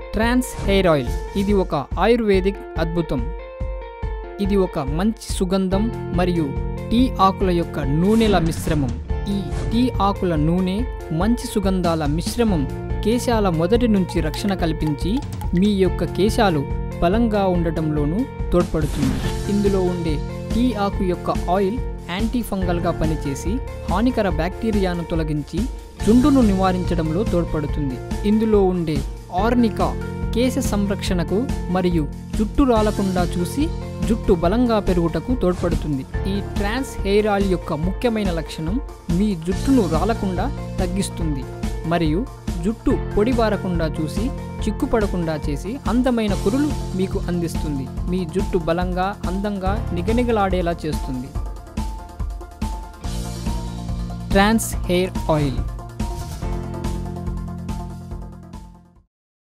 ట్రాన్స్ hair oil ఇది ఒక ayurvedic అద్భుతం ఇది ఒక మంచి సుగంధం మరియు టీ ఆకుల యొక్క నూనెల మిశ్రమం ఈ టీ ఆకుల నూనె మంచి సుగంధాల మిశ్రమం కేశాల మొదటి నుంచి రక్షణ కల్పించి మీ యొక్క కేశాలు బలంగా ఉండటంలోనూ తోడ్పడుతుంది ఇందులో ఉండే టీ ఆకు యొక్క ఆయిల్ యాంటీ ఫంగల్గా పనిచేసి హానికర బ్యాక్టీరియాను తొలగించి చుండును నివారించడంలో తోడ్పడుతుంది ఇందులో ఉండే ఆర్నికా కేశ సంరక్షణకు మరియు జుట్టు రాలకుండా చూసి జుట్టు బలంగా పెరుగుటకు తోడ్పడుతుంది ఈ ట్రాన్స్ హెయిర్ ఆయిల్ యొక్క ముఖ్యమైన లక్షణం మీ జుట్టును రాలకుండా తగ్గిస్తుంది మరియు జుట్టు పొడిబారకుండా చూసి చిక్కుపడకుండా చేసి అందమైన కురులు మీకు అందిస్తుంది మీ జుట్టు బలంగా అందంగా నిగనిగలాడేలా చేస్తుంది ట్రాన్స్ హెయిర్ ఆయిల్